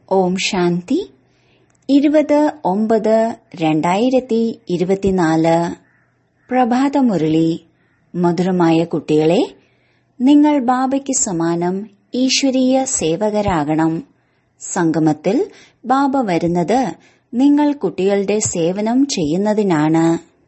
ഓം ശാന്തി ഇരുപത് ഒമ്പത് രണ്ടായിരത്തി ഇരുപത്തിനാല് പ്രഭാതമുരളി മധുരമായ കുട്ടികളെ നിങ്ങൾ ബാബയ്ക്ക് സമാനം ഈശ്വരീയ സേവകരാകണം സംഗമത്തിൽ ബാബ വരുന്നത് നിങ്ങൾ കുട്ടികളുടെ സേവനം ചെയ്യുന്നതിനാണ്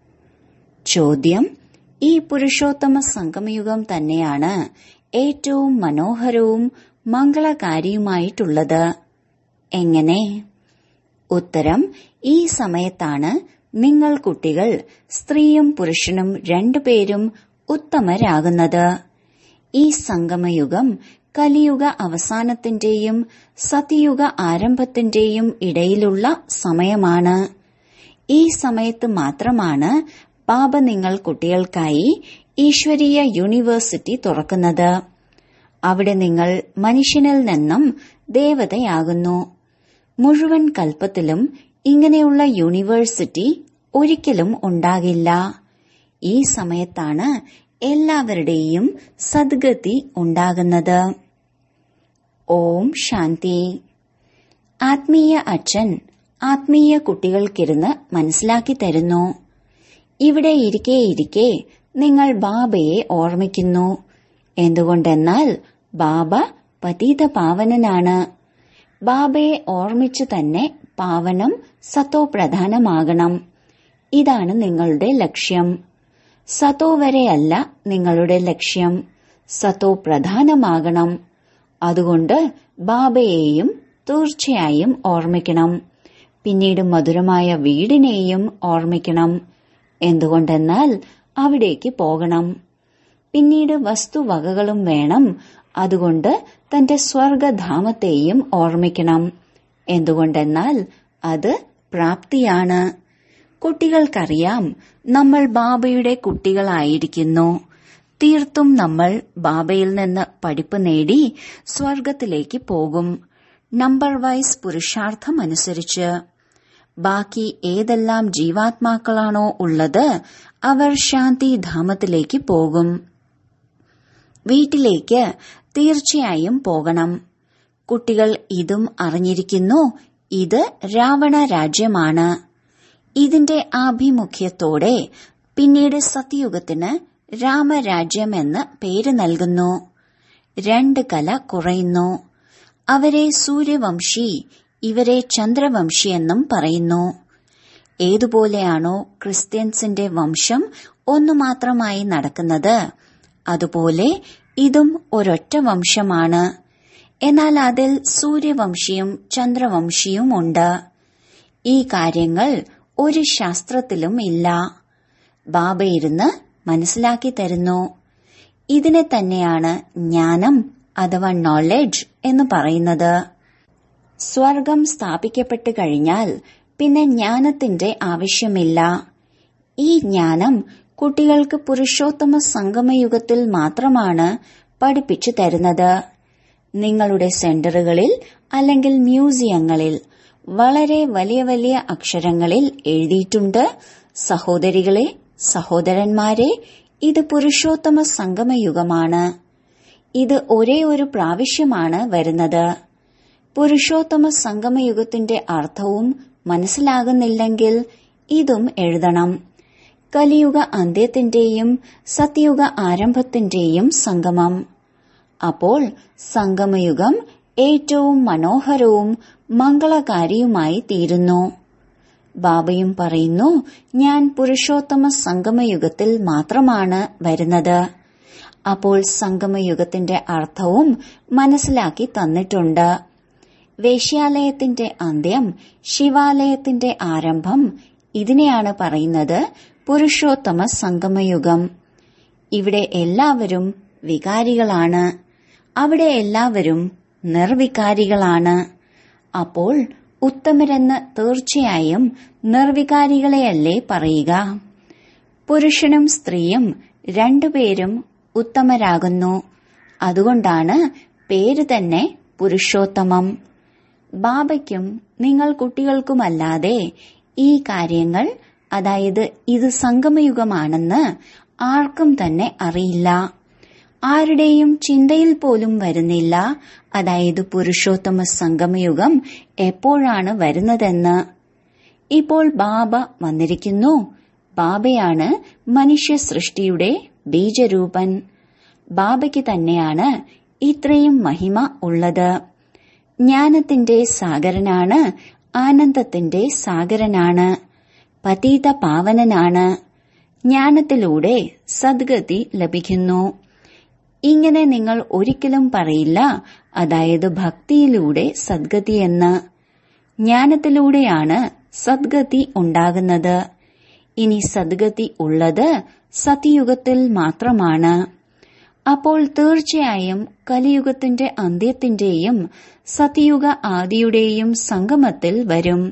ചോദ്യം ഈ പുരുഷോത്തമ സംഗമയുഗം തന്നെയാണ് ഏറ്റവും മനോഹരവും മംഗളകാരിയുമായിട്ടുള്ളത് എങ്ങനെ ഉത്തരം ഈ സമയത്താണ് നിങ്ങൾ കുട്ടികൾ സ്ത്രീയും പുരുഷനും രണ്ടുപേരും ഉത്തമരാകുന്നത് ഈ സംഗമയുഗം കലിയുഗ അവസാനത്തിന്റെയും സതിയുഗ ആരംഭത്തിന്റെയും ഇടയിലുള്ള സമയമാണ് ഈ സമയത്ത് മാത്രമാണ് ബാബ നിങ്ങൾ കുട്ടികൾക്കായി ഈശ്വരീയ യൂണിവേഴ്സിറ്റി തുറക്കുന്നത് അവിടെ നിങ്ങൾ മനുഷ്യനിൽ നിന്നും ദേവതയാകുന്നു മുഴുവൻ കൽപ്പത്തിലും ഇങ്ങനെയുള്ള യൂണിവേഴ്സിറ്റി ഒരിക്കലും ഉണ്ടാകില്ല ഈ സമയത്താണ് എല്ലാവരുടെയും സദ്ഗതി ഉണ്ടാകുന്നത് ഓം ശാന്തി ആത്മീയ അച്ഛൻ ആത്മീയ കുട്ടികൾക്കിരുന്ന് മനസ്സിലാക്കി തരുന്നു ഇവിടെ ഇരിക്കെ ഇരിക്കെ നിങ്ങൾ ബാബയെ ഓർമ്മിക്കുന്നു എന്തുകൊണ്ടെന്നാൽ ബാബ പതീത പാവനനാണ് ബാബയെ ഓർമ്മിച്ചു തന്നെ പാവനം സത്തോ പ്രധാനമാകണം ഇതാണ് നിങ്ങളുടെ ലക്ഷ്യം സത്തോ വരെയല്ല നിങ്ങളുടെ ലക്ഷ്യം സത്തോ പ്രധാനമാകണം അതുകൊണ്ട് ബാബയെയും തീർച്ചയായും ഓർമ്മിക്കണം പിന്നീട് മധുരമായ വീടിനെയും ഓർമ്മിക്കണം എന്തുകൊണ്ടെന്നാൽ അവിടേക്ക് പോകണം പിന്നീട് വസ്തുവകകളും വേണം അതുകൊണ്ട് തന്റെ സ്വർഗധാമത്തെയും ഓർമ്മിക്കണം എന്തുകൊണ്ടെന്നാൽ അത് പ്രാപ്തിയാണ് കുട്ടികൾക്കറിയാം നമ്മൾ ബാബയുടെ കുട്ടികളായിരിക്കുന്നു തീർത്തും നമ്മൾ ബാബയിൽ നിന്ന് പഠിപ്പ് നേടി സ്വർഗത്തിലേക്ക് പോകും നമ്പർ വൈസ് പുരുഷാർത്ഥം അനുസരിച്ച് ബാക്കി ഏതെല്ലാം ജീവാത്മാക്കളാണോ ഉള്ളത് അവർ ശാന്തിധാമത്തിലേക്ക് പോകും വീട്ടിലേക്ക് തീർച്ചയായും പോകണം കുട്ടികൾ ഇതും അറിഞ്ഞിരിക്കുന്നു ഇത് രാവണ രാജ്യമാണ് ഇതിന്റെ ആഭിമുഖ്യത്തോടെ പിന്നീട് സത്യയുഗത്തിന് രാമരാജ്യം എന്ന് പേര് നൽകുന്നു രണ്ട് കല കുറയുന്നു അവരെ സൂര്യവംശി ഇവരെ ചന്ദ്രവംശി എന്നും പറയുന്നു ഏതുപോലെയാണോ ക്രിസ്ത്യൻസിന്റെ വംശം ഒന്നു മാത്രമായി നടക്കുന്നത് അതുപോലെ ഇതും ഒരൊറ്റ വംശമാണ് എന്നാൽ അതിൽ സൂര്യവംശിയും ചന്ദ്രവംശിയും ഉണ്ട് ഈ കാര്യങ്ങൾ ഒരു ശാസ്ത്രത്തിലും ഇല്ല ബാബ ഇരുന്ന് മനസ്സിലാക്കി തരുന്നു ഇതിനെ തന്നെയാണ് ജ്ഞാനം അഥവാ നോളജ് എന്ന് പറയുന്നത് സ്വർഗം സ്ഥാപിക്കപ്പെട്ടു കഴിഞ്ഞാൽ പിന്നെ ജ്ഞാനത്തിന്റെ ആവശ്യമില്ല ഈ ജ്ഞാനം കുട്ടികൾക്ക് പുരുഷോത്തമ സംഗമയുഗത്തിൽ മാത്രമാണ് പഠിപ്പിച്ചു തരുന്നത് നിങ്ങളുടെ സെന്ററുകളിൽ അല്ലെങ്കിൽ മ്യൂസിയങ്ങളിൽ വളരെ വലിയ വലിയ അക്ഷരങ്ങളിൽ എഴുതിയിട്ടുണ്ട് സഹോദരികളെ സഹോദരന്മാരെ ഇത് പുരുഷോത്തമ സംഗമയുഗമാണ് ഇത് ഒരേ ഒരു പ്രാവശ്യമാണ് വരുന്നത് പുരുഷോത്തമ സംഗമയുഗത്തിന്റെ അർത്ഥവും മനസ്സിലാകുന്നില്ലെങ്കിൽ ഇതും എഴുതണം കലിയുഗ അന്ത്യത്തിന്റെയും സത്യയുഗ ആരംഭത്തിന്റെയും സംഗമം അപ്പോൾ സംഗമയുഗം ഏറ്റവും മനോഹരവും മംഗളകാരിയുമായി തീരുന്നു ബാബയും പറയുന്നു ഞാൻ പുരുഷോത്തമ സംഗമയുഗത്തിൽ മാത്രമാണ് വരുന്നത് അപ്പോൾ സംഗമയുഗത്തിന്റെ അർത്ഥവും മനസ്സിലാക്കി തന്നിട്ടുണ്ട് വേശ്യാലയത്തിന്റെ അന്ത്യം ശിവാലയത്തിന്റെ ആരംഭം ഇതിനെയാണ് പറയുന്നത് പുരുഷോത്തമ സംഗമയുഗം ഇവിടെ എല്ലാവരും വികാരികളാണ് അവിടെ എല്ലാവരും നിർവികാരികളാണ് അപ്പോൾ ഉത്തമരെന്ന് തീർച്ചയായും നിർവികാരികളെയല്ലേ പറയുക പുരുഷനും സ്ത്രീയും രണ്ടുപേരും ഉത്തമരാകുന്നു അതുകൊണ്ടാണ് പേര് തന്നെ പുരുഷോത്തമം ബാബയ്ക്കും നിങ്ങൾ കുട്ടികൾക്കുമല്ലാതെ ഈ കാര്യങ്ങൾ അതായത് ഇത് സംഗമയുഗമാണെന്ന് ആർക്കും തന്നെ അറിയില്ല ആരുടെയും ചിന്തയിൽ പോലും വരുന്നില്ല അതായത് പുരുഷോത്തമ സംഗമയുഗം എപ്പോഴാണ് വരുന്നതെന്ന് ഇപ്പോൾ ബാബ വന്നിരിക്കുന്നു ബാബയാണ് മനുഷ്യ സൃഷ്ടിയുടെ ബീജരൂപൻ ബാബയ്ക്ക് തന്നെയാണ് ഇത്രയും മഹിമ ഉള്ളത് ജ്ഞാനത്തിന്റെ സാഗരനാണ് ആനന്ദത്തിന്റെ സാഗരനാണ് പതീത പാവനനാണ് ജ്ഞാനത്തിലൂടെ സദ്ഗതി ലഭിക്കുന്നു ഇങ്ങനെ നിങ്ങൾ ഒരിക്കലും പറയില്ല അതായത് ഭക്തിയിലൂടെ സദ്ഗതി എന്ന് ജ്ഞാനത്തിലൂടെയാണ് സദ്ഗതി ഉണ്ടാകുന്നത് ഇനി സദ്ഗതി ഉള്ളത് സത്യയുഗത്തിൽ മാത്രമാണ് അപ്പോൾ തീർച്ചയായും കലിയുഗത്തിന്റെ അന്ത്യത്തിന്റെയും സത്യയുഗ ആദിയുടെയും സംഗമത്തിൽ വരും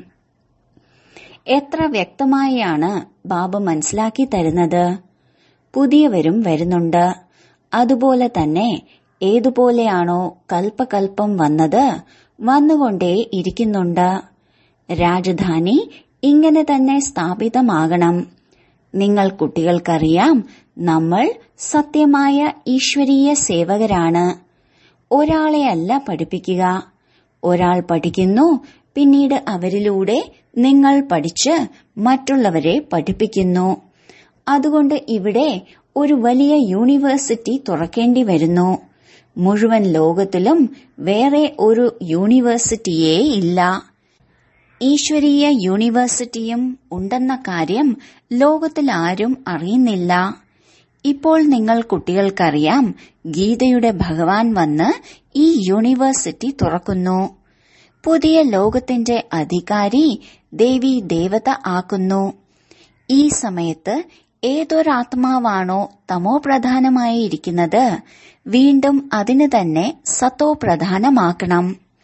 എത്ര വ്യക്തമായാണ് ബാബ മനസ്സിലാക്കി തരുന്നത് പുതിയവരും വരുന്നുണ്ട് അതുപോലെ തന്നെ ഏതുപോലെയാണോ കൽപ്പകൽപ്പം വന്നത് വന്നുകൊണ്ടേ ഇരിക്കുന്നുണ്ട് രാജധാനി ഇങ്ങനെ തന്നെ സ്ഥാപിതമാകണം നിങ്ങൾ കുട്ടികൾക്കറിയാം നമ്മൾ സത്യമായ ഈശ്വരീയ സേവകരാണ് ഒരാളെയല്ല പഠിപ്പിക്കുക ഒരാൾ പഠിക്കുന്നു പിന്നീട് അവരിലൂടെ നിങ്ങൾ പഠിച്ച് മറ്റുള്ളവരെ പഠിപ്പിക്കുന്നു അതുകൊണ്ട് ഇവിടെ ഒരു വലിയ യൂണിവേഴ്സിറ്റി തുറക്കേണ്ടി വരുന്നു മുഴുവൻ ലോകത്തിലും വേറെ ഒരു യൂണിവേഴ്സിറ്റിയേ ഇല്ല ഈശ്വരീയ യൂണിവേഴ്സിറ്റിയും ഉണ്ടെന്ന കാര്യം ലോകത്തിൽ ആരും അറിയുന്നില്ല ഇപ്പോൾ നിങ്ങൾ കുട്ടികൾക്കറിയാം ഗീതയുടെ ഭഗവാൻ വന്ന് ഈ യൂണിവേഴ്സിറ്റി തുറക്കുന്നു പുതിയ ലോകത്തിന്റെ അധികാരി ദേവി ദേവത ആക്കുന്നു ഈ സമയത്ത് ഏതൊരാത്മാവാണോ തമോ പ്രധാനമായി ഇരിക്കുന്നത് വീണ്ടും അതിന് തന്നെ സത്തോ പ്രധാനമാക്കണം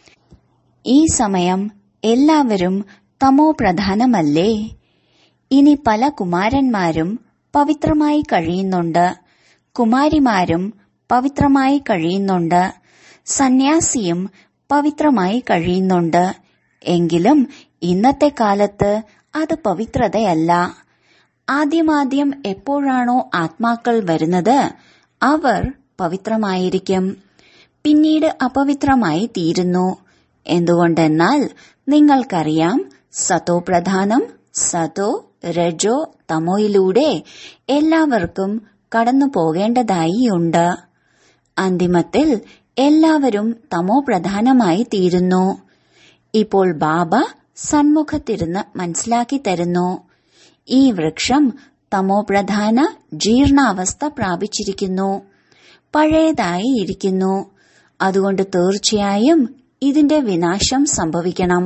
ഈ സമയം എല്ലാവരും തമോ പ്രധാനമല്ലേ ഇനി പല കുമാരന്മാരും പവിത്രമായി കഴിയുന്നുണ്ട് കുമാരിമാരും പവിത്രമായി കഴിയുന്നുണ്ട് സന്യാസിയും പവിത്രമായി കഴിയുന്നുണ്ട് എങ്കിലും ഇന്നത്തെ കാലത്ത് അത് പവിത്രതയല്ല ആദ്യമാദ്യം എപ്പോഴാണോ ആത്മാക്കൾ വരുന്നത് അവർ പവിത്രമായിരിക്കും പിന്നീട് അപവിത്രമായി തീരുന്നു എന്തുകൊണ്ടെന്നാൽ നിങ്ങൾക്കറിയാം സതോ പ്രധാനം സതോ രജോ തമോയിലൂടെ എല്ലാവർക്കും കടന്നു പോകേണ്ടതായി ഉണ്ട് അന്തിമത്തിൽ എല്ലാവരും തമോ പ്രധാനമായി തീരുന്നു ഇപ്പോൾ ബാബ സന്മുഖത്തിരുന്ന് മനസ്സിലാക്കി തരുന്നു ഈ വൃക്ഷം തമോ പ്രധാന ജീർണാവസ്ഥ പ്രാപിച്ചിരിക്കുന്നു പഴയതായി ഇരിക്കുന്നു അതുകൊണ്ട് തീർച്ചയായും ഇതിന്റെ വിനാശം സംഭവിക്കണം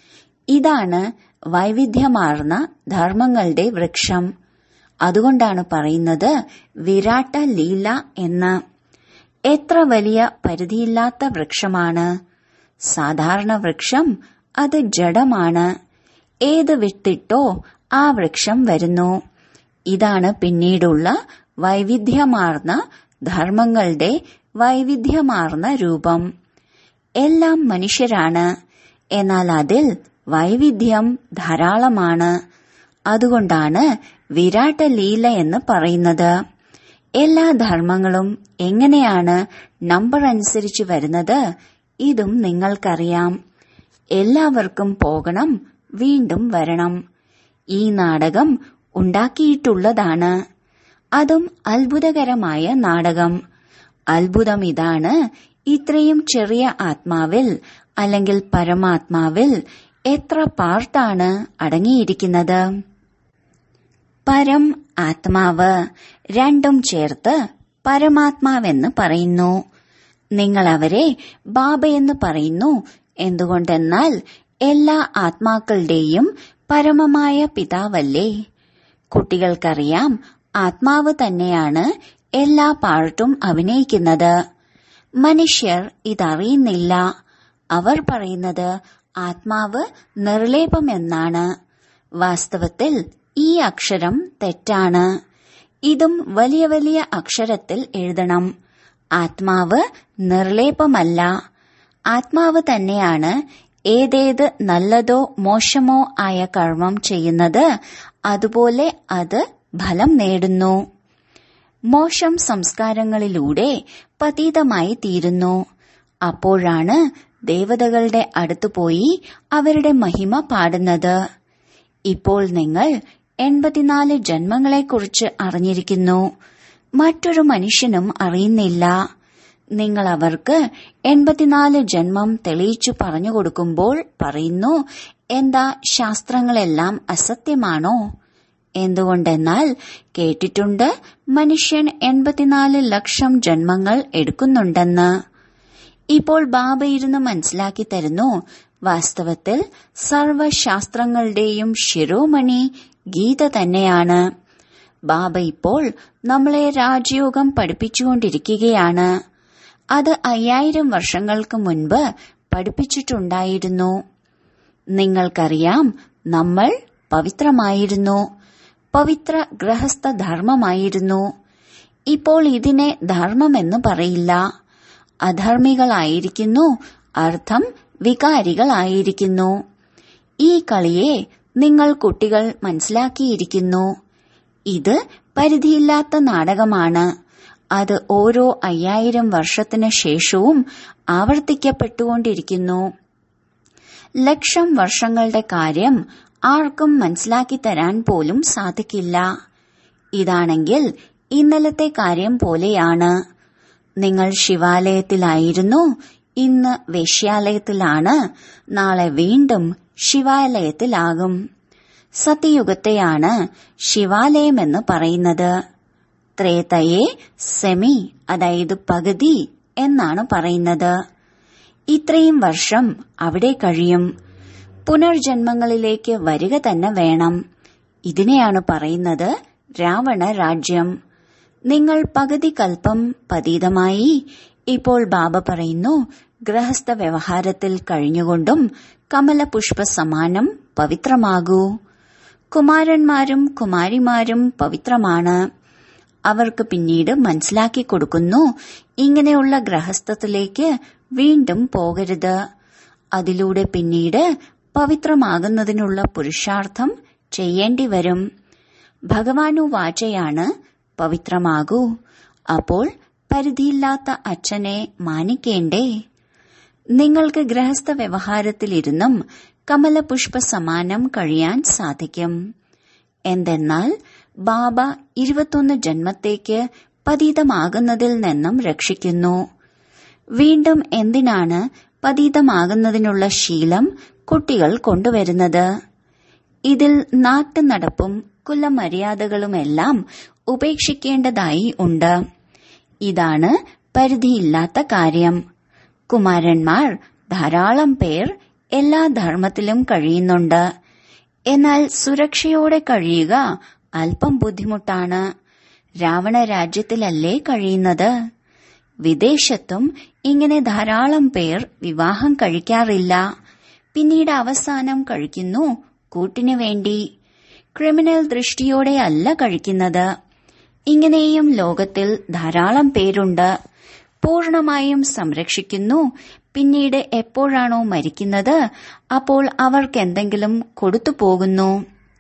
ഇതാണ് വൈവിധ്യമാർന്ന ധർമ്മങ്ങളുടെ വൃക്ഷം അതുകൊണ്ടാണ് പറയുന്നത് വിരാട്ട ലീല എന്ന് എത്ര വലിയ പരിധിയില്ലാത്ത വൃക്ഷമാണ് സാധാരണ വൃക്ഷം അത് ജഡമാണ് ഏത് വിട്ടിട്ടോ ആ വൃക്ഷം വരുന്നു ഇതാണ് പിന്നീടുള്ള വൈവിധ്യമാർന്ന ധർമ്മങ്ങളുടെ വൈവിധ്യമാർന്ന രൂപം എല്ലാം മനുഷ്യരാണ് എന്നാൽ അതിൽ വൈവിധ്യം ധാരാളമാണ് അതുകൊണ്ടാണ് വിരാട്ട ലീല എന്ന് പറയുന്നത് എല്ലാ ധർമ്മങ്ങളും എങ്ങനെയാണ് നമ്പർ അനുസരിച്ച് വരുന്നത് ഇതും നിങ്ങൾക്കറിയാം എല്ലാവർക്കും പോകണം വീണ്ടും വരണം ഈ നാടകം ഉണ്ടാക്കിയിട്ടുള്ളതാണ് അതും അത്ഭുതകരമായ നാടകം അത്ഭുതം ഇതാണ് ഇത്രയും ചെറിയ ആത്മാവിൽ അല്ലെങ്കിൽ പരമാത്മാവിൽ എത്ര പാർട്ടാണ് അടങ്ങിയിരിക്കുന്നത് പരം ആത്മാവ് രണ്ടും ചേർത്ത് പരമാത്മാവെന്ന് പറയുന്നു നിങ്ങൾ അവരെ ബാബയെന്ന് പറയുന്നു എന്തുകൊണ്ടെന്നാൽ എല്ലാ ആത്മാക്കളുടെയും പരമമായ പിതാവല്ലേ കുട്ടികൾക്കറിയാം ആത്മാവ് തന്നെയാണ് എല്ലാ പാർട്ടും അഭിനയിക്കുന്നത് മനുഷ്യർ ഇതറിയുന്നില്ല അവർ പറയുന്നത് ആത്മാവ് നിർലേപമെന്നാണ് വാസ്തവത്തിൽ ഈ അക്ഷരം തെറ്റാണ് ഇതും വലിയ വലിയ അക്ഷരത്തിൽ എഴുതണം ആത്മാവ് നിർലേപമല്ല ആത്മാവ് തന്നെയാണ് ഏതേത് നല്ലതോ മോശമോ ആയ കർമ്മം ചെയ്യുന്നത് അതുപോലെ അത് ഫലം നേടുന്നു മോശം സംസ്കാരങ്ങളിലൂടെ പതീതമായി തീരുന്നു അപ്പോഴാണ് ദേവതകളുടെ അടുത്തു പോയി അവരുടെ മഹിമ പാടുന്നത് ഇപ്പോൾ നിങ്ങൾ എൺപത്തിനാല് ജന്മങ്ങളെക്കുറിച്ച് അറിഞ്ഞിരിക്കുന്നു മറ്റൊരു മനുഷ്യനും അറിയുന്നില്ല നിങ്ങൾ അവർക്ക് എൺപത്തിനാല് ജന്മം തെളിയിച്ചു പറഞ്ഞു കൊടുക്കുമ്പോൾ പറയുന്നു എന്താ ശാസ്ത്രങ്ങളെല്ലാം അസത്യമാണോ എന്തുകൊണ്ടെന്നാൽ കേട്ടിട്ടുണ്ട് മനുഷ്യൻ എൺപത്തിനാല് ലക്ഷം ജന്മങ്ങൾ എടുക്കുന്നുണ്ടെന്ന് ഇപ്പോൾ ബാബ ഇരുന്ന് മനസ്സിലാക്കി തരുന്നു വാസ്തവത്തിൽ സർവശാസ്ത്രങ്ങളുടെയും ശിരോമണി ഗീത തന്നെയാണ് ബാബ ഇപ്പോൾ നമ്മളെ രാജയോഗം പഠിപ്പിച്ചുകൊണ്ടിരിക്കുകയാണ് അത് അയ്യായിരം വർഷങ്ങൾക്ക് മുൻപ് പഠിപ്പിച്ചിട്ടുണ്ടായിരുന്നു നിങ്ങൾക്കറിയാം നമ്മൾ പവിത്രമായിരുന്നു പവിത്ര ഗൃഹസ്ഥ ധർമ്മമായിരുന്നു ഇപ്പോൾ ഇതിനെ ധർമ്മമെന്ന് പറയില്ല അധർമ്മികളായിരിക്കുന്നു അർത്ഥം വികാരികളായിരിക്കുന്നു ഈ കളിയെ നിങ്ങൾ കുട്ടികൾ മനസ്സിലാക്കിയിരിക്കുന്നു ഇത് പരിധിയില്ലാത്ത നാടകമാണ് അത് ഓരോ അയ്യായിരം വർഷത്തിന് ശേഷവും ആവർത്തിക്കപ്പെട്ടുകൊണ്ടിരിക്കുന്നു ലക്ഷം വർഷങ്ങളുടെ കാര്യം ആർക്കും മനസ്സിലാക്കി തരാൻ പോലും സാധിക്കില്ല ഇതാണെങ്കിൽ ഇന്നലത്തെ കാര്യം പോലെയാണ് നിങ്ങൾ ശിവാലയത്തിലായിരുന്നു ഇന്ന് വേശ്യാലയത്തിലാണ് നാളെ വീണ്ടും ശിവാലയത്തിലാകും സത്യയുഗത്തെയാണ് ശിവാലയമെന്ന് പറയുന്നത് ത്രേതയെ സെമി അതായത് പകുതി എന്നാണ് പറയുന്നത് ഇത്രയും വർഷം അവിടെ കഴിയും പുനർജന്മങ്ങളിലേക്ക് വരിക തന്നെ വേണം ഇതിനെയാണ് പറയുന്നത് രാവണ രാജ്യം നിങ്ങൾ പകുതി കൽപ്പം പതീതമായി ഇപ്പോൾ ബാബ പറയുന്നു ഗൃഹസ്ഥ വ്യവഹാരത്തിൽ കഴിഞ്ഞുകൊണ്ടും കമലപുഷ്പ സമാനം പവിത്രമാകൂ കുമാരന്മാരും കുമാരിമാരും പവിത്രമാണ് അവർക്ക് പിന്നീട് മനസ്സിലാക്കി കൊടുക്കുന്നു ഇങ്ങനെയുള്ള ഗ്രഹസ്ഥത്തിലേക്ക് വീണ്ടും പോകരുത് അതിലൂടെ പിന്നീട് പവിത്രമാകുന്നതിനുള്ള പുരുഷാർത്ഥം ചെയ്യേണ്ടി വരും ഭഗവാനു വാചയാണ് പവിത്രമാകൂ അപ്പോൾ പരിധിയില്ലാത്ത അച്ഛനെ മാനിക്കേണ്ടേ നിങ്ങൾക്ക് ഗൃഹസ്ഥ വ്യവഹാരത്തിലിരുന്നും കമലപുഷ്പ സമാനം കഴിയാൻ സാധിക്കും എന്തെന്നാൽ ബാബ ഇരുപത്തൊന്ന് ജന്മത്തേക്ക് പതീതമാകുന്നതിൽ നിന്നും രക്ഷിക്കുന്നു വീണ്ടും എന്തിനാണ് പതീതമാകുന്നതിനുള്ള ശീലം കുട്ടികൾ കൊണ്ടുവരുന്നത് ഇതിൽ നാട്ടുനടപ്പും കുലമര്യാദകളുമെല്ലാം ഉപേക്ഷിക്കേണ്ടതായി ഉണ്ട് ഇതാണ് പരിധിയില്ലാത്ത കാര്യം കുമാരന്മാർ ധാരാളം പേർ എല്ലാ ധർമ്മത്തിലും കഴിയുന്നുണ്ട് എന്നാൽ സുരക്ഷയോടെ കഴിയുക അല്പം ബുദ്ധിമുട്ടാണ് രാവണ രാജ്യത്തിലല്ലേ കഴിയുന്നത് വിദേശത്തും ഇങ്ങനെ ധാരാളം പേർ വിവാഹം കഴിക്കാറില്ല പിന്നീട് അവസാനം കഴിക്കുന്നു കൂട്ടിനു വേണ്ടി ക്രിമിനൽ ദൃഷ്ടിയോടെ അല്ല കഴിക്കുന്നത് ഇങ്ങനെയും ലോകത്തിൽ ധാരാളം പേരുണ്ട് പൂർണമായും സംരക്ഷിക്കുന്നു പിന്നീട് എപ്പോഴാണോ മരിക്കുന്നത് അപ്പോൾ അവർക്ക് എന്തെങ്കിലും കൊടുത്തു പോകുന്നു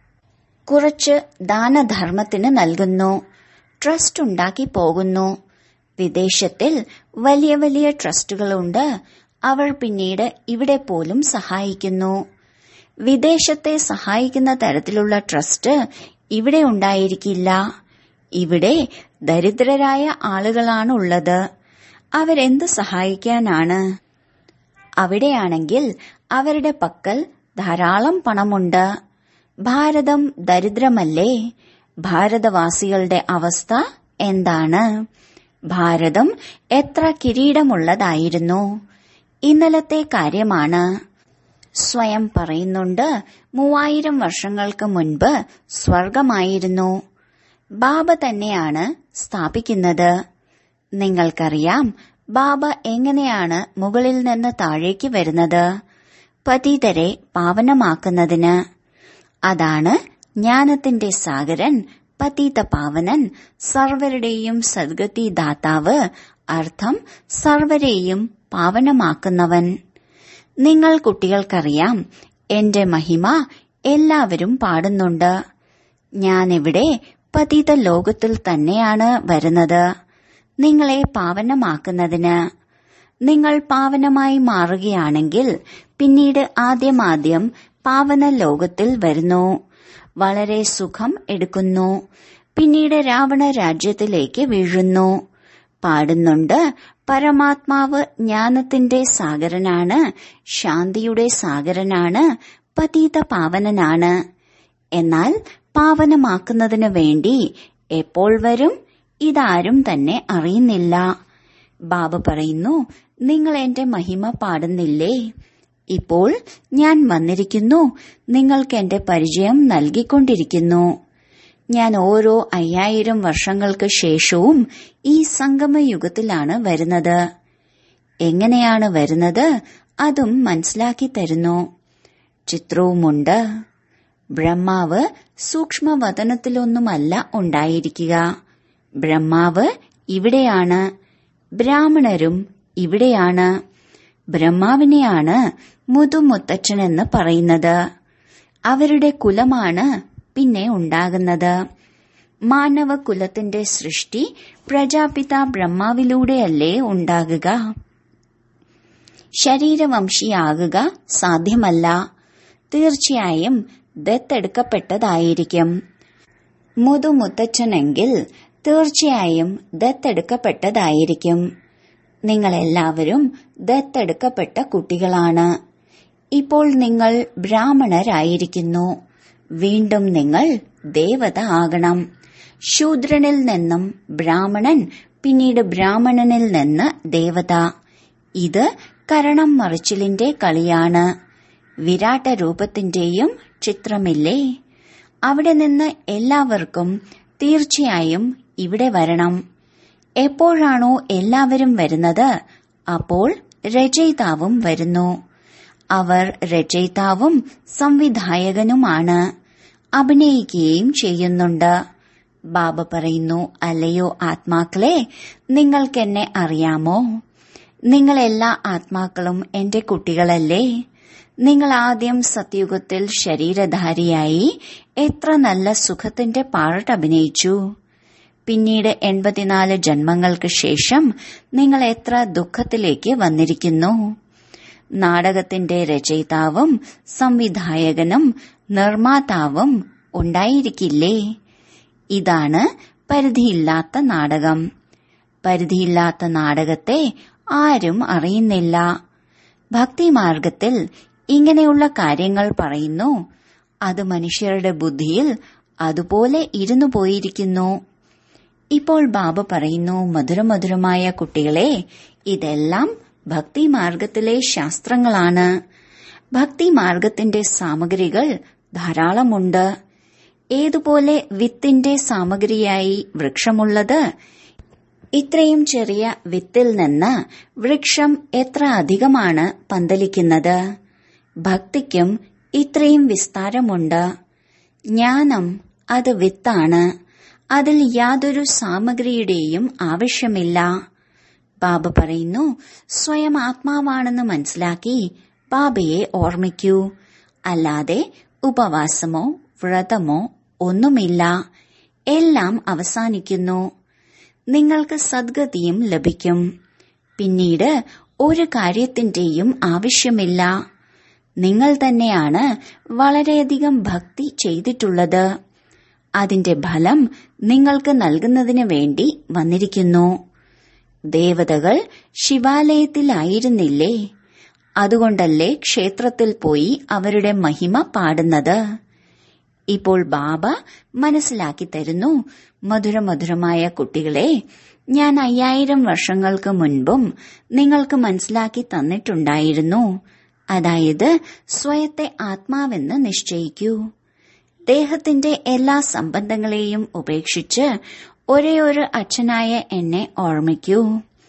കുറച്ച് ദാനധർമ്മത്തിന് നൽകുന്നു ട്രസ്റ്റ് ഉണ്ടാക്കി പോകുന്നു വിദേശത്തിൽ വലിയ വലിയ ട്രസ്റ്റുകളുണ്ട് അവർ പിന്നീട് ഇവിടെ പോലും സഹായിക്കുന്നു വിദേശത്തെ സഹായിക്കുന്ന തരത്തിലുള്ള ട്രസ്റ്റ് ഇവിടെ ഉണ്ടായിരിക്കില്ല ഇവിടെ ദരിദ്രരായ ആളുകളാണ് ഉള്ളത് അവരെന്ത് സഹായിക്കാനാണ് അവിടെയാണെങ്കിൽ അവരുടെ പക്കൽ ധാരാളം പണമുണ്ട് ഭാരതം ദരിദ്രമല്ലേ ഭാരതവാസികളുടെ അവസ്ഥ എന്താണ് ഭാരതം എത്ര കിരീടമുള്ളതായിരുന്നു ഇന്നലത്തെ കാര്യമാണ് സ്വയം പറയുന്നുണ്ട് മൂവായിരം വർഷങ്ങൾക്ക് മുൻപ് സ്വർഗമായിരുന്നു ബാബ തന്നെയാണ് സ്ഥാപിക്കുന്നത് നിങ്ങൾക്കറിയാം ബാബ എങ്ങനെയാണ് മുകളിൽ നിന്ന് താഴേക്ക് വരുന്നത് പതിതരെ പാവനമാക്കുന്നതിന് അതാണ് ജ്ഞാനത്തിന്റെ സാഗരൻ പതീത പാവനൻ സർവരുടെയും സദ്ഗതി ദാതാവ് അർത്ഥം സർവരെയും പാവനമാക്കുന്നവൻ നിങ്ങൾ കുട്ടികൾക്കറിയാം എന്റെ മഹിമ എല്ലാവരും പാടുന്നുണ്ട് ഞാനിവിടെ പതിത ലോകത്തിൽ തന്നെയാണ് വരുന്നത് നിങ്ങളെ പാവനമാക്കുന്നതിന് നിങ്ങൾ പാവനമായി മാറുകയാണെങ്കിൽ പിന്നീട് ആദ്യമാദ്യം പാവന ലോകത്തിൽ വരുന്നു വളരെ സുഖം എടുക്കുന്നു പിന്നീട് രാവണ രാജ്യത്തിലേക്ക് വീഴുന്നു പാടുന്നുണ്ട് പരമാത്മാവ് ജ്ഞാനത്തിന്റെ സാഗരനാണ് ശാന്തിയുടെ സാഗരനാണ് പതീത പാവനനാണ് എന്നാൽ പാവനമാക്കുന്നതിനു വേണ്ടി എപ്പോൾ വരും ഇതാരും തന്നെ അറിയുന്നില്ല ബാബ പറയുന്നു നിങ്ങൾ എന്റെ മഹിമ പാടുന്നില്ലേ ഇപ്പോൾ ഞാൻ വന്നിരിക്കുന്നു നിങ്ങൾക്ക് എന്റെ പരിചയം നൽകിക്കൊണ്ടിരിക്കുന്നു ഞാൻ ഓരോ അയ്യായിരം വർഷങ്ങൾക്ക് ശേഷവും ഈ സംഗമയുഗത്തിലാണ് വരുന്നത് എങ്ങനെയാണ് വരുന്നത് അതും മനസ്സിലാക്കി തരുന്നു ചിത്രവുമുണ്ട് ബ്രഹ്മാവ് സൂക്ഷ്മവതനത്തിലൊന്നുമല്ല ഉണ്ടായിരിക്കുക ബ്രഹ്മാവ് ഇവിടെയാണ് ബ്രാഹ്മണരും ഇവിടെയാണ് ബ്രഹ്മാവിനെയാണ് മുതുമുത്തച്ഛൻ എന്ന് പറയുന്നത് അവരുടെ കുലമാണ് പിന്നെ ഉണ്ടാകുന്നത് മാനവ കുലത്തിന്റെ സൃഷ്ടി പ്രജാപിത ബ്രഹ്മാവിലൂടെയല്ലേ ഉണ്ടാകുക ശരീരവംശിയാകുക സാധ്യമല്ല തീർച്ചയായും ദത്തെടുക്കപ്പെട്ടതായിരിക്കും മുതുമുത്തച്ഛനെങ്കിൽ തീർച്ചയായും ദത്തെടുക്കപ്പെട്ടതായിരിക്കും നിങ്ങളെല്ലാവരും ദത്തെടുക്കപ്പെട്ട കുട്ടികളാണ് ഇപ്പോൾ നിങ്ങൾ ബ്രാഹ്മണരായിരിക്കുന്നു വീണ്ടും നിങ്ങൾ ദേവത ആകണം ശൂദ്രനിൽ നിന്നും ബ്രാഹ്മണൻ പിന്നീട് ബ്രാഹ്മണനിൽ നിന്ന് ദേവത ഇത് കരണം മറിച്ചിലിന്റെ കളിയാണ് വിരാട്ട രൂപത്തിന്റെയും ചിത്രമില്ലേ അവിടെ നിന്ന് എല്ലാവർക്കും തീർച്ചയായും ഇവിടെ വരണം എപ്പോഴാണോ എല്ലാവരും വരുന്നത് അപ്പോൾ രചയിതാവും വരുന്നു അവർ രചയിതാവും സംവിധായകനുമാണ് അഭിനയിക്കുകയും ചെയ്യുന്നുണ്ട് ബാബ പറയുന്നു അല്ലയോ ആത്മാക്കളെ നിങ്ങൾക്കെന്നെ അറിയാമോ നിങ്ങൾ എല്ലാ ആത്മാക്കളും എന്റെ കുട്ടികളല്ലേ നിങ്ങൾ ആദ്യം സത്യുഗത്തിൽ ശരീരധാരിയായി എത്ര നല്ല സുഖത്തിന്റെ പാർട്ട് അഭിനയിച്ചു പിന്നീട് എൺപത്തിനാല് ജന്മങ്ങൾക്ക് ശേഷം നിങ്ങൾ എത്ര ദുഃഖത്തിലേക്ക് വന്നിരിക്കുന്നു നാടകത്തിന്റെ രചയിതാവും സംവിധായകനും നിർമ്മാതാവും ഉണ്ടായിരിക്കില്ലേ ഇതാണ് പരിധിയില്ലാത്ത നാടകം പരിധിയില്ലാത്ത നാടകത്തെ ആരും അറിയുന്നില്ല ഭക്തിമാർഗത്തിൽ ഇങ്ങനെയുള്ള കാര്യങ്ങൾ പറയുന്നു അത് മനുഷ്യരുടെ ബുദ്ധിയിൽ അതുപോലെ ഇരുന്നു പോയിരിക്കുന്നു ഇപ്പോൾ ബാബ പറയുന്നു മധുരമധുരമായ കുട്ടികളെ ഇതെല്ലാം ഭക്തിമാർഗത്തിലെ ശാസ്ത്രങ്ങളാണ് ഭക്തിമാർഗത്തിന്റെ സാമഗ്രികൾ ധാരാളമുണ്ട് ഏതുപോലെ വിത്തിന്റെ സാമഗ്രിയായി വൃക്ഷമുള്ളത് ഇത്രയും ചെറിയ വിത്തിൽ നിന്ന് വൃക്ഷം എത്ര അധികമാണ് പന്തലിക്കുന്നത് ഭക്തിക്കും ഇത്രയും വിസ്താരമുണ്ട് ജ്ഞാനം അത് വിത്താണ് അതിൽ യാതൊരു സാമഗ്രിയുടെയും ആവശ്യമില്ല ബാബ പറയുന്നു സ്വയം ആത്മാവാണെന്ന് മനസ്സിലാക്കി ബാബയെ ഓർമ്മിക്കൂ അല്ലാതെ ഉപവാസമോ വ്രതമോ ഒന്നുമില്ല എല്ലാം അവസാനിക്കുന്നു നിങ്ങൾക്ക് സദ്ഗതിയും ലഭിക്കും പിന്നീട് ഒരു കാര്യത്തിന്റെയും ആവശ്യമില്ല നിങ്ങൾ തന്നെയാണ് വളരെയധികം ഭക്തി ചെയ്തിട്ടുള്ളത് അതിന്റെ ഫലം നിങ്ങൾക്ക് നൽകുന്നതിന് വേണ്ടി വന്നിരിക്കുന്നു ദേവതകൾ ശിവാലയത്തിലായിരുന്നില്ലേ അതുകൊണ്ടല്ലേ ക്ഷേത്രത്തിൽ പോയി അവരുടെ മഹിമ പാടുന്നത് ഇപ്പോൾ ബാബ മനസ്സിലാക്കി തരുന്നു മധുരമധുരമായ കുട്ടികളെ ഞാൻ അയ്യായിരം വർഷങ്ങൾക്ക് മുൻപും നിങ്ങൾക്ക് മനസ്സിലാക്കി തന്നിട്ടുണ്ടായിരുന്നു അതായത് സ്വയത്തെ ആത്മാവെന്ന് നിശ്ചയിക്കൂ ദേഹത്തിന്റെ എല്ലാ സംബന്ധങ്ങളെയും ഉപേക്ഷിച്ച് ഒരേ ഒരു അച്ഛനായ എന്നെ ഓർമ്മിക്കൂ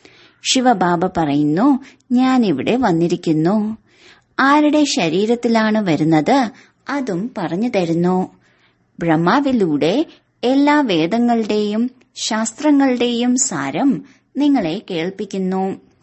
ശിവബാബ പറയുന്നു ഞാൻ ഇവിടെ വന്നിരിക്കുന്നു ആരുടെ ശരീരത്തിലാണ് വരുന്നത് അതും പറഞ്ഞു തരുന്നു ബ്രഹ്മാവിലൂടെ എല്ലാ വേദങ്ങളുടെയും ശാസ്ത്രങ്ങളുടെയും സാരം നിങ്ങളെ കേൾപ്പിക്കുന്നു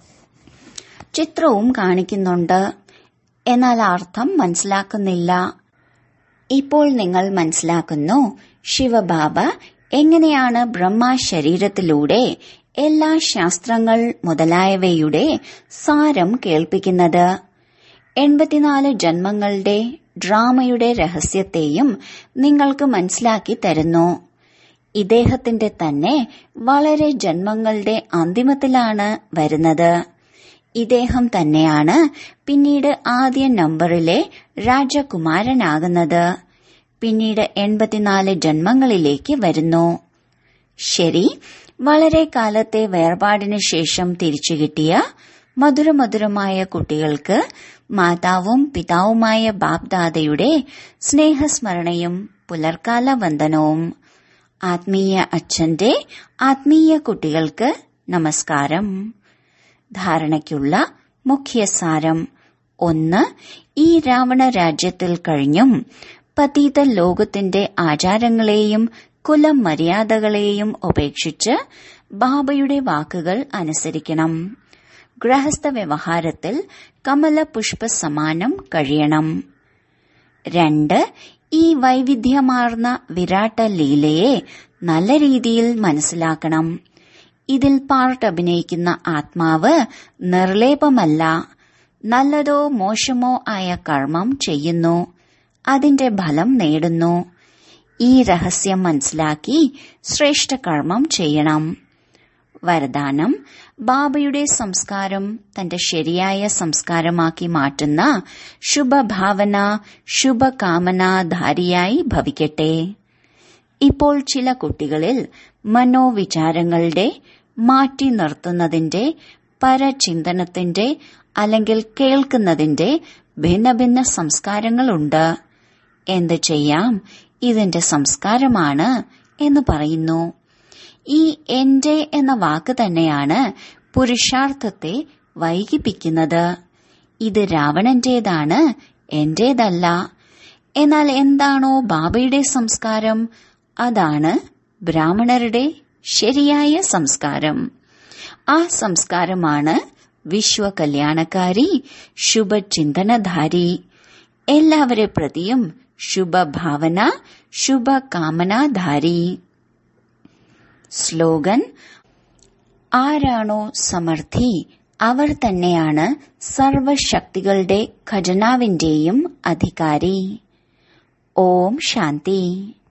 ചിത്രവും കാണിക്കുന്നുണ്ട് എന്നാൽ അർത്ഥം മനസ്സിലാക്കുന്നില്ല ഇപ്പോൾ നിങ്ങൾ മനസ്സിലാക്കുന്നു ശിവബാബ എങ്ങനെയാണ് ബ്രഹ്മ ശരീരത്തിലൂടെ എല്ലാ ശാസ്ത്രങ്ങൾ മുതലായവയുടെ സാരം കേൾപ്പിക്കുന്നത് എൺപത്തിനാല് ജന്മങ്ങളുടെ ഡ്രാമയുടെ രഹസ്യത്തെയും നിങ്ങൾക്ക് മനസ്സിലാക്കി തരുന്നു ഇദ്ദേഹത്തിന്റെ തന്നെ വളരെ ജന്മങ്ങളുടെ അന്തിമത്തിലാണ് വരുന്നത് ഇദ്ദേഹം തന്നെയാണ് പിന്നീട് ആദ്യ നമ്പറിലെ രാജകുമാരനാകുന്നത് പിന്നീട് എൺപത്തിനാല് ജന്മങ്ങളിലേക്ക് വരുന്നു ശരി വളരെ കാലത്തെ വേർപാടിന് ശേഷം തിരിച്ചു കിട്ടിയ മധുരമധുരമായ കുട്ടികൾക്ക് മാതാവും പിതാവുമായ ബാപ്ദാദയുടെ സ്നേഹസ്മരണയും പുലർക്കാല വന്ദനവും ആത്മീയ അച്ഛന്റെ ആത്മീയ കുട്ടികൾക്ക് നമസ്കാരം ധാരണയ്ക്കുള്ള മുഖ്യസാരം ഒന്ന് ഈ രാവണ രാജ്യത്തിൽ കഴിഞ്ഞും പതീത ലോകത്തിന്റെ ആചാരങ്ങളെയും കുലമര്യാദകളെയും ഉപേക്ഷിച്ച് ബാബയുടെ വാക്കുകൾ അനുസരിക്കണം ഗൃഹസ്ഥ വ്യവഹാരത്തിൽ കമല പുഷ്പ സമാനം കഴിയണം രണ്ട് ഈ വൈവിധ്യമാർന്ന വിരാട്ട ലീലയെ നല്ല രീതിയിൽ മനസ്സിലാക്കണം ഇതിൽ പാർട്ട് അഭിനയിക്കുന്ന ആത്മാവ് നിർലേപമല്ല നല്ലതോ മോശമോ ആയ കർമ്മം ചെയ്യുന്നു അതിന്റെ ഫലം നേടുന്നു ഈ രഹസ്യം മനസ്സിലാക്കി ശ്രേഷ്ഠ കർമ്മം ചെയ്യണം വരദാനം ബാബയുടെ സംസ്കാരം തന്റെ ശരിയായ സംസ്കാരമാക്കി മാറ്റുന്ന ശുഭഭാവന ശുഭകാമനാധാരിയായി ഭവിക്കട്ടെ ഇപ്പോൾ ചില കുട്ടികളിൽ മനോവിചാരങ്ങളുടെ മാറ്റി നിർത്തുന്നതിന്റെ പരചിന്തനത്തിന്റെ അല്ലെങ്കിൽ കേൾക്കുന്നതിന്റെ ഭിന്ന ഭിന്ന സംസ്കാരങ്ങളുണ്ട് എന്ത് ചെയ്യാം ഇതിന്റെ സംസ്കാരമാണ് എന്ന് പറയുന്നു ഈ എന്റെ എന്ന വാക്ക് തന്നെയാണ് പുരുഷാർത്ഥത്തെ വൈകിപ്പിക്കുന്നത് ഇത് രാവണന്റേതാണ് എന്റേതല്ല എന്നാൽ എന്താണോ ബാബയുടെ സംസ്കാരം അതാണ് ബ്രാഹ്മണരുടെ ശരിയായ സംസ്കാരം ആ സംസ്കാരമാണ് വിശ്വകല്യാണക്കാരി ശുഭചിന്തനധാരി എല്ലാവരെ പ്രതിയും ശുഭഭാവന ശുഭകാമനാധാരി സ്ലോഗൻ ആരാണോ സമർത്ഥി അവർ തന്നെയാണ് സർവശക്തികളുടെ ഖജനാവിന്റെയും അധികാരി ഓം ശാന്തി